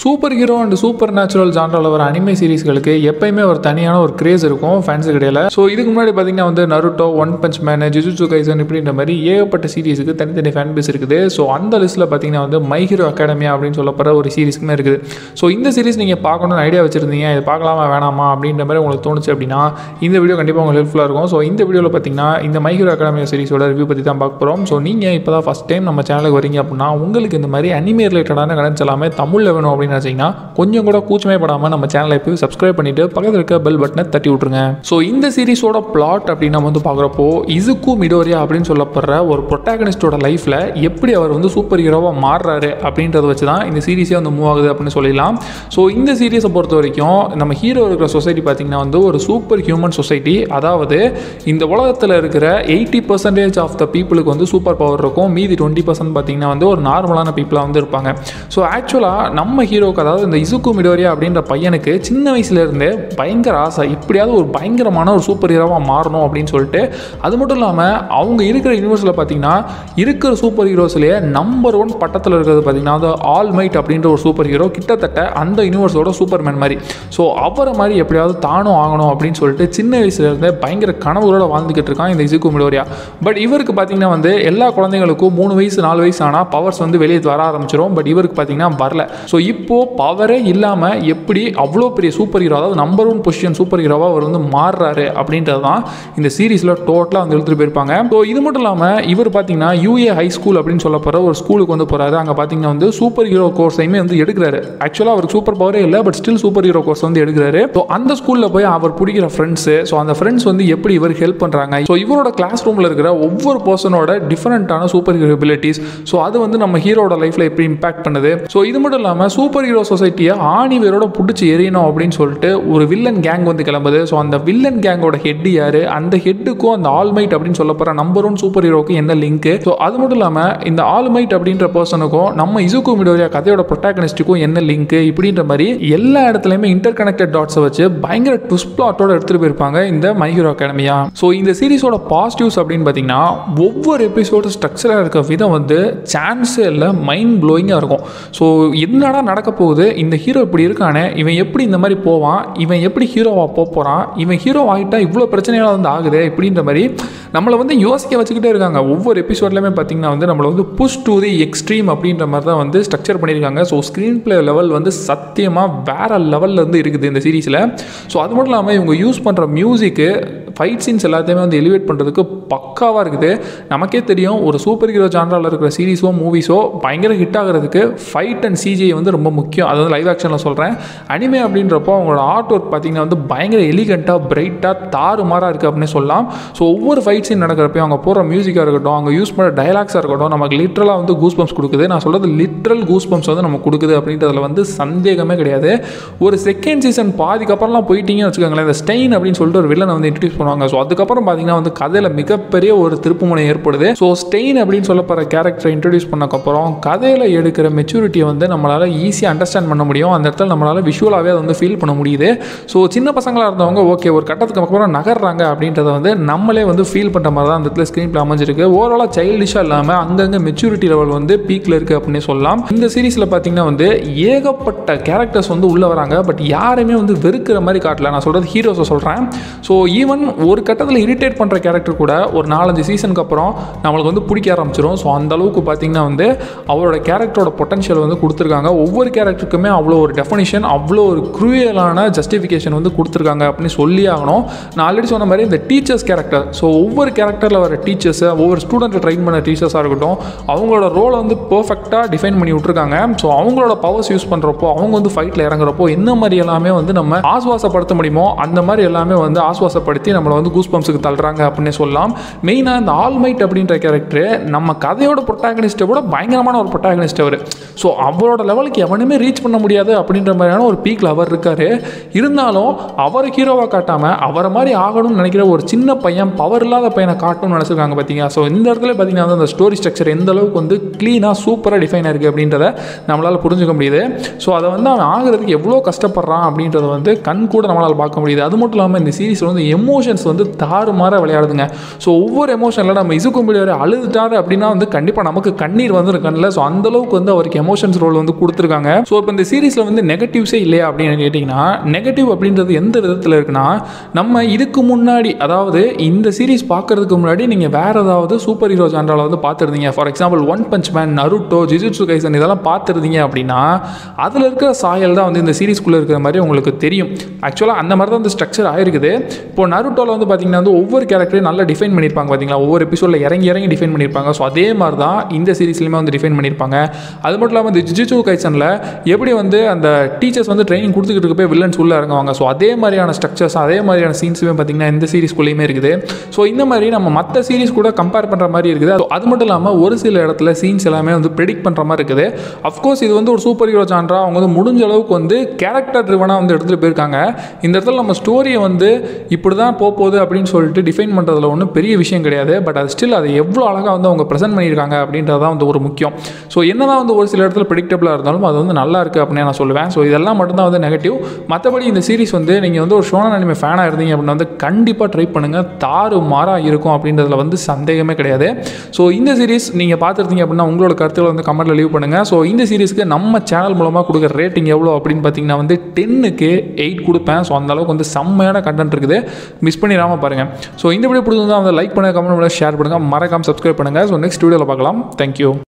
super superhero and supernatural ஜான்ரில் வர anime சீரிஸ்களுக்கு எப்பயுமே ஒரு தனியான ஒரு கிரேஸ் இருக்கும் ஃபேன்ஸு கிடையாது ஸோ இதுக்கு முன்னாடி பார்த்தீங்கன்னா வந்து Naruto One Punch Man Jujutsu Kaisen இப்படின்ற மாதிரி ஏகப்பட்ட சீரிஸுக்கு தனித்தனி ஃபேன் பேஸ் இருக்குது ஸோ அந்த லிஸ்ட்டில் பார்த்தீங்கன்னா வந்து மை ஹீரோ அகாடமியா அப்படின்னு சொல்லப்படுற ஒரு சீரிஸ்க்குமே இருக்குது ஸோ இந்த சீரிஸ் நீங்கள் பார்க்கணும்னு ஐடியா வச்சிருந்தீங்க இது பார்க்கலாமா வேணாமா அப்படின்ற மாதிரி உங்களுக்கு தோணுச்சு அப்படின்னா இந்த வீடியோ கண்டிப்பாக உங்களுக்கு ஹெல்ப்ஃபுல்லாக இருக்கும் ஸோ இந்த வீடியோவில் பார்த்தீங்கன்னா இந்த மை ஹீரோ அகாடமியா சீரிஸோட ரிவ்யூ பற்றி தான் பார்க்க போகிறோம் ஸோ நீங்கள் இப்போ தான் ஃபஸ்ட் டைம் நம்ம சேனலுக்கு வரீங்க அப்படின்னா உங்களுக்கு இந்த மாதிரி அனிமே ரிலேட்டடான கணக்கு எல்லாமே தமிழில் வேணும் அப்படின்னு நினச்சிங்கன்னா கொஞ்சம் கூட கூச்சமே படாமல் நம்ம சேனலை போய் சப்ஸ்கிரைப் பண்ணிட்டு பக்கத்தில் இருக்க பெல் பட்டனை தட்டி விட்ருங்க ஸோ இந்த சீரிஸோட பிளாட் அப்படின்னு நம்ம வந்து பார்க்குறப்போ இசுக்கு மிடோரியா அப்படின்னு சொல்லப்படுற ஒரு ப்ரொட்டாகனிஸ்டோட லைஃப்பில் எப்படி அவர் வந்து சூப்பர் ஹீரோவாக மாறுறாரு அப்படின்றத வச்சு தான் இந்த சீரிஸே வந்து மூவ் ஆகுது அப்படின்னு சொல்லிடலாம் ஸோ இந்த சீரிஸை பொறுத்த வரைக்கும் நம்ம ஹீரோ இருக்கிற சொசைட்டி பார்த்திங்கன்னா வந்து ஒரு சூப்பர் ஹியூமன் சொசைட்டி அதாவது இந்த உலகத்தில் இருக்கிற எயிட்டி பர்சன்டேஜ் ஆஃப் த பீப்புளுக்கு வந்து சூப்பர் பவர் இருக்கும் மீதி டுவெண்ட்டி பர்சன்ட் பார்த்தீங்கன்னா வந்து ஒரு நார்மலான பீப்புளாக வந்து இருப்பாங்க ஸோ ஆக்சுவலாக நம்ம ஹீரோக்கு அதாவது இந்த இசுக்கு மிடோரியா அப்படின்ற பையனுக்கு சின்ன வயசுலேருந்தே பயங்கர ஆசை இப்படியாவது ஒரு பயங்கரமான ஒரு சூப்பர் ஹீரோவாக மாறணும் அப்படின்னு சொல்லிட்டு அது மட்டும் இல்லாமல் அவங்க இருக்கிற யூனிவர்ஸில் பார்த்தீங்கன்னா இருக்கிற சூப்பர் ஹீரோஸ்லேயே நம்பர் ஒன் பட்டத்தில் இருக்கிறது பார்த்தீங்கன்னா அது ஆல் மைட் அப்படின்ற ஒரு சூப்பர் ஹீரோ கிட்டத்தட்ட அந்த யூனிவர்ஸோட சூப்பர்மேன் மாதிரி ஸோ அவரை மாதிரி எப்படியாவது தானும் ஆகணும் அப்படின்னு சொல்லிட்டு சின்ன வயசுலேருந்தே பயங்கர கனவுகளோட வாழ்ந்துக்கிட்டு இருக்கான் இந்த இசுக்கு மிடோரியா பட் இவருக்கு பார்த்தீங்கன்னா வந்து எல்லா குழந்தைங்களுக்கும் மூணு வயசு நாலு வயசு ஆனால் பவர்ஸ் வந்து வெளியே வர ஆரம்பிச்சிடும் பட் இவருக்கு பார்த்தீங்கன்னா வரல ஸோ இப்போ பவரே இல்லாமல் எப்படி அவ்வளோ பெரிய சூப்பர் ஹீரோ அதாவது நம்பர் ஒன் பொசிஷன் சூப்பர் ஹீரோவாக அவர் வந்து மாறுறாரு அப்படின்றது தான் இந்த சீரிஸில் டோட்டலாக வந்து எடுத்துகிட்டு போயிருப்பாங்க ஸோ இது மட்டும் இல்லாமல் இவர் பார்த்தீங்கன்னா யூஏ ஹை ஸ்கூல் அப்படின்னு சொல்ல போகிற ஒரு ஸ்கூலுக்கு வந்து போகிறாரு அங்கே பார்த்தீங்கன்னா வந்து சூப்பர் ஹீரோ கோர்ஸையுமே வந்து எடுக்கிறாரு ஆக்சுவலாக அவருக்கு சூப்பர் பவரே இல்லை but still superhero course வந்து எடுக்கிறாரு ஸோ அந்த ஸ்கூலில் போய் அவர் பிடிக்கிற ஃப்ரெண்ட்ஸு ஸோ அந்த ஃப்ரெண்ட்ஸ் வந்து எப்படி இவருக்கு ஹெல்ப் பண்ணுறாங்க ஸோ இவரோட கிளாஸ் ரூமில் இருக்கிற ஒவ்வொரு பர்சனோட டிஃப்ரெண்ட்டான சூப்பர் ஹீரோ எபிலிட்டிஸ் ஸோ அது வந்து நம்ம ஹீரோட லைஃப்பில் எப்படி இம்பாக்ட் பண்ணுது ஸோ இது மட்டும் இல்லாமல் சூப்பர் ஹீரோ சொசைட்டியை ஆணி வேரோட பிடிச்சி எறியணும் அப்படின்னு சொல்லிட்டு ஒரு வில்லன் கேங் வந்து கிளம்புது ஸோ அந்த வில்லன் கேங்கோட ஹெட் யார் அந்த ஹெட்டுக்கும் அந்த ஆல்மைட் அப்படின்னு சொல்ல போகிற நம்பர் ஒன் சூப்பர் ஹீரோக்கு என்ன லிங்க் ஸோ அது மட்டும் இல்லாமல் இந்த ஆல்மைட் அப்படின்ற பர்சனுக்கும் நம்ம இசுக்கு மிடோரியா கதையோட ப்ரொட்டாகனிஸ்ட்டுக்கும் என்ன லிங்க் இப்படின்ற மாதிரி எல்லா இடத்துலையுமே இன்டர் கனெக்டட் டாட்ஸை வச்சு பயங்கர ட்விஸ்ட் பிளாட்டோட எடுத்துகிட்டு போயிருப்பாங்க இந்த மை ஹீரோ அகாடமியா ஸோ இந்த சீரிஸோட பாசிட்டிவ்ஸ் அப்படின்னு பார்த்தீங்கன்னா ஒவ்வொரு எபிசோடு ஸ்ட்ரக்சராக இருக்க விதம் வந்து சான்ஸே இல்லை மைண்ட் ப்ளோயிங்காக இருக்கும் ஸோ என்னடா நடக்க போகுது இந்த ஹீரோ இப்படி இருக்கானே இவன் எப்படி இந்த மாதிரி போவான் இவன் எப்படி ஹீரோவாக போக போகிறான் இவன் ஹீரோ ஆகிட்டா இவ்வளோ பிரச்சனைகள் வந்து ஆகுது இப்படின்ற மாதிரி நம்மளை வந்து யோசிக்க வச்சுக்கிட்டே இருக்காங்க ஒவ்வொரு எபிசோட்லையுமே பார்த்தீங்கன்னா வந்து நம்மளை வந்து புஷ் டு தி எக்ஸ்ட்ரீம் அப்படின்ற மாதிரி தான் வந்து ஸ்ட்ரக்சர் பண்ணியிருக்காங்க ஸோ ஸ்க்ரீன் பிளே லெவல் வந்து சத்தியமாக வேற லெவலில் வந்து இருக்குது இந்த சீரிஸில் ஸோ அது மட்டும் இல்லாமல் இவங்க யூஸ் பண்ணுற மியூசிக்கு ஃபைட் சீன்ஸ் எல்லாத்தையுமே வந்து எலிவேட் பண்ணுறதுக்கு பக்காவாக இருக்குது நமக்கே தெரியும் ஒரு சூப்பர் ஹீரோ ஜான்ராவில் இருக்கிற சீரிஸோ மூவிஸோ பயங்கர ஹிட் ஆகிறதுக்கு ஃபைட் அண்ட் சிஜிஐ வந்து ரொம்ப முக்கியம் அது வந்து லைவ் ஆக்ஷனில் சொல்கிறேன் அனிமே அப்படின்றப்போ அவங்களோட ஆர்ட் ஒர்க் பார்த்தீங்கன்னா வந்து பயங்கர எலிகண்ட்டாக பிரைட்டாக தாறுமாறாக இருக்குது அப்படின்னு சொல்லலாம் ஸோ ஒவ்வொரு ஃபைட் சீன் நடக்கிறப்பையும் அவங்க போகிற மியூசிக்காக இருக்கட்டும் அவங்க யூஸ் பண்ணுற டைலாக்ஸாக இருக்கட்டும் நமக்கு லிட்ரலாக வந்து கூஸ் பம்ப்ஸ் கொடுக்குது நான் சொல்கிறது லிட்ரல் கூஸ் பம்ப்ஸ் வந்து நமக்கு கொடுக்குது அப்படின்றதுல வந்து சந்தேகமே கிடையாது ஒரு செகண்ட் சீசன் பாதிக்கு அப்புறம்லாம் போயிட்டீங்கன்னு வச்சுக்கோங்களேன் இந்த ஸ்டெயின் அப்படின்னு சொல்லிட்டு ஒரு வில்லனை வந்து இன்ட்ரடியூஸ் பண்ணுவாங்க ஸோ அதுக்கப்புறம் பார்த்தீங்கன்னா வந்து கதையில் மிகப்பெரிய ஒரு திருப்புமுனை ஏற்படுது ஸோ ஸ்டெயின் அப்படின்னு சொல்லப்படுற கேரக்டரை இன்ட்ரடியூஸ் பண்ணக்கப்புறம் கதையில் எடுக்கிற மெச்சூரிட்டியை வந்து நம்மளால் ஈஸியாக அண்டர்ஸ்டாண்ட் பண்ண முடியும் அந்த இடத்துல நம்மளால் விஷுவலாகவே அதை வந்து ஃபீல் பண்ண முடியுது ஸோ சின்ன பசங்களாக இருந்தவங்க ஓகே ஒரு கட்டத்துக்கு அப்புறம் நகர்றாங்க அப்படின்றத வந்து நம்மளே வந்து ஃபீல் பண்ணுற மாதிரி தான் அந்த இடத்துல ஸ்க்ரீன் பிளே அமைஞ்சிருக்கு ஓவராலாக சைல்டிஷாக இல்லாமல் அங்கங்கே மெச்சூரிட்டி லெவல் வந்து பீக்கில் இருக்குது அப்படின்னு சொல்லலாம் இந்த சீரிஸில் பார்த்தீங்கன்னா வந்து ஏகப்பட்ட கேரக்டர்ஸ் வந்து உள்ளே வராங்க பட் யாருமே வந்து வெறுக்கிற மாதிரி காட்டல நான் சொல்கிறது ஹீரோஸை சொல்கிறேன் ஸோ ஈவன் ஒரு கட்டத்தில் இரிட்டேட் பண்ணுற கேரக்டர் கூட ஒரு நாலஞ்சு சீசனுக்கு அப்புறம் நம்மளுக்கு வந்து பிடிக்க ஆரம்பிச்சிடும் ஸோ அந்த அளவுக்கு பார்த்தீங்கன்னா வந்து அவரோட கேரக்டரோட பொட்டன்ஷியல் வந்து கொடுத்துருக்காங்க ஒவ்வொரு கேரக்டருக்குமே அவ்வளோ ஒரு டெஃபனிஷன் அவ்வளோ ஒரு க்ரூயலான ஜஸ்டிஃபிகேஷன் வந்து கொடுத்துருக்காங்க அப்படின்னு சொல்லி ஆகணும் நான் ஆல்ரெடி சொன்ன மாதிரி இந்த டீச்சர்ஸ் கேரக்டர் ஸோ ஒவ்வொரு கேரக்டரில் வர டீச்சர்ஸை ஒவ்வொரு ஸ்டூடெண்ட்டை ட்ரைன் பண்ண டீச்சர்ஸாக இருக்கட்டும் அவங்களோட ரோலை வந்து பர்ஃபெக்டாக டிஃபைன் பண்ணி விட்ருக்காங்க ஸோ அவங்களோட பவர்ஸ் யூஸ் பண்ணுறப்போ அவங்க வந்து ஃபைட்டில் இறங்குறப்போ என்ன மாதிரி எல்லாமே வந்து நம்ம ஆஸ்வாசப்படுத்த முடியுமோ அந்த மாதிரி எல்லாமே வந்து ஆஸ்வாசப்படுத்தி நம்மளை வந்து கூஸ் பம்ப்ஸுக்கு தள்ளுறாங்க அப்படின்னு சொல்லலாம் மெயினாக இந்த ஆல்மைட் அப்படின்ற கேரக்டர் நம்ம கதையோட ப்ரொட்டாகனிஸ்ட்டை விட பயங்கரமான ஒரு ப்ரொட்டாகனிஸ்ட் அவர் ஸோ அவரோட லெவலுக்கு எவனுமே ரீச் பண்ண முடியாது அப்படின்ற மாதிரியான ஒரு பீக்கில் அவர் இருக்கார் இருந்தாலும் அவரை ஹீரோவாக காட்டாமல் அவரை மாதிரி ஆகணும்னு நினைக்கிற ஒரு சின்ன பையன் பவர் இல்லாத பையனை காட்டணும்னு நினச்சிருக்காங்க பார்த்தீங்க ஸோ இந்த இடத்துல பார்த்தீங்கன்னா வந்து அந்த ஸ்டோரி ஸ்ட்ரக்சர் எந்த அளவுக்கு வந்து க்ளீனாக சூப்பராக டிஃபைன் ஆயிருக்கு அப்படின்றத நம்மளால் புரிஞ்சுக்க முடியுது ஸோ அதை வந்து அவன் ஆகிறதுக்கு எவ்வளோ கஷ்டப்படுறான் அப்படின்றத வந்து கண் கூட நம்மளால் பார்க்க முடியுது அது மட்டும் இல்லாமல் இந்த சீரிஸில் வந்து எமோஷன் எமோஷன்ஸ் வந்து தாறுமாறாக விளையாடுதுங்க ஸோ ஒவ்வொரு எமோஷனில் நம்ம இசுக்கும்படி வரை அழுதுட்டாரு அப்படின்னா வந்து கண்டிப்பாக நமக்கு கண்ணீர் வந்துடும் கண்ணில் ஸோ அந்த அளவுக்கு வந்து அவருக்கு எமோஷன்ஸ் ரோல் வந்து கொடுத்துருக்காங்க ஸோ இப்போ இந்த சீரிஸில் வந்து நெகட்டிவ்ஸே இல்லையா அப்படின்னு கேட்டிங்கன்னா நெகட்டிவ் அப்படின்றது எந்த விதத்தில் இருக்குன்னா நம்ம இதுக்கு முன்னாடி அதாவது இந்த சீரிஸ் பார்க்கறதுக்கு முன்னாடி நீங்கள் வேற ஏதாவது சூப்பர் ஹீரோ ஜான்ரால வந்து பார்த்துருந்தீங்க for example One Punch Man Naruto Jujutsu Kaisen இதெல்லாம் பார்த்துருந்தீங்க அப்படின்னா அதில் இருக்கிற சாயல் தான் வந்து இந்த சீரிஸ்குள்ளே இருக்கிற மாதிரி உங்களுக்கு தெரியும் ஆக்சுவலாக அந்த மாதிரி தான் இந்த ஸ்ட்ரக்சர் ஆயிருக்குது இப்போ நருட்டோவில் வந்து பார்த்தீங்கன்னா வந்து ஒவ்வொரு கேரக்டரையும் நல்லா டிஃபைன் பண்ணியிருப்பாங்க பார்த்தீங்களா ஒவ்வொரு எபிசோடில் இறங்கி இறங்கி டிஃபைன் பண்ணியிருப்பாங்க ஸோ அதே மாதிரி தான் இந்த சீரிஸ்லையுமே வந்து டிஃபைன் பண்ணியிருப்பாங்க அது மட்டும் இல்லாமல் இந்த ஜிஜுட்சு கைசனில் எப்படி வந்து அந்த டீச்சர்ஸ் வந்து ட்ரைனிங் கொடுத்துக்கிட்டு இருக்க போய் வில்லன்ஸ் உள்ளே இறங்குவாங்க ஸோ அதே மாதிரியான ஸ்ட்ரக்சர்ஸ் அதே மாதிரியான சீன்ஸுமே பார்த்தீங்கன்னா இந்த சீரிஸ்குள்ளேயுமே இருக்குது ஸோ இந்த மாதிரி நம்ம மற்ற சீரிஸ் கூட கம்பேர் பண்ணுற மாதிரி இருக்குது அது- அது மட்டும் இல்லாமல் ஒரு சில இடத்துல சீன்ஸ் எல்லாமே வந்து ப்ரெடிக்ட் பண்ணுற மாதிரி இருக்குது அஃப்கோர்ஸ் இது வந்து ஒரு சூப்பர் ஹீரோ ஜான்ரா அவங்க வந்து முடிஞ்ச அளவுக்கு வந்து கேரக்டர் ட்ரிவனாக வந்து எடுத்துகிட்டு போயிருக்காங்க இந்த இடத்துல நம்ம ஸ்டோரியை வந்து இப்படி தான் போக போகுது அப்படின்னு சொல்லிட்டு டிஃபைன் பண்ணுறதுல ஒன்றும் பெரிய விஷயம் கிடையாது பட் அது ஸ்டில் அதை எவ்வளோ அழகாக வந்து அவங்க ப்ரெசென்ட் பண்ணியிருக்காங்க அப்படின்றது தான் வந்து ஒரு முக்கியம் ஸோ என்னதான் வந்து ஒரு சில இடத்துல ப்ரெடிக்டபிளாக இருந்தாலும் அது வந்து நல்லா இருக்குது அப்படின்னு நான் சொல்லுவேன் ஸோ இதெல்லாம் மட்டும்தான் வந்து நெகட்டிவ் மற்றபடி இந்த சீரிஸ் வந்து நீங்கள் வந்து ஒரு ஷோனன் அனிமே ஃபேனாக இருந்தீங்க அப்படின்னா வந்து கண்டிப்பாக ட்ரை பண்ணுங்கள் தாறு மாறாக இருக்கும் அப்படின்றதுல வந்து சந்தேகமே கிடையாது ஸோ இந்த சீரிஸ் நீங்கள் பார்த்துருந்தீங்க அப்படின்னா உங்களோட கருத்துக்களை வந்து கமெண்ட்டில் லீவ் பண்ணுங்கள் ஸோ இந்த சீரிஸ்க்கு நம்ம சேனல் மூலமாக கொடுக்குற ரேட்டிங் எவ்வளோ அப்படின்னு பார்த்தீங்கன்னா வந்து டென்னுக்கு எயிட் கொடுப்பேன் ஸோ அந்த அளவுக்கு வந்து செம்மையான கண்டென்ட் இருக்குது மிஸ் பண்ணிடாமல் பாருங்கள் ஸோ இந்த வீடியோ பிடிச்சிருந்தா வந்து லைக் பண்ணுங்கள் கமெண்ட் பண்ணுங்கள் ஷேர் பண்ணுங்கள் மறக்காம சப்ஸ்கிரைப் பண்ணுங்கள் ஸோ நெக்ஸ்ட் வீடியோவில் பார்க்கலாம் தேங்க்யூ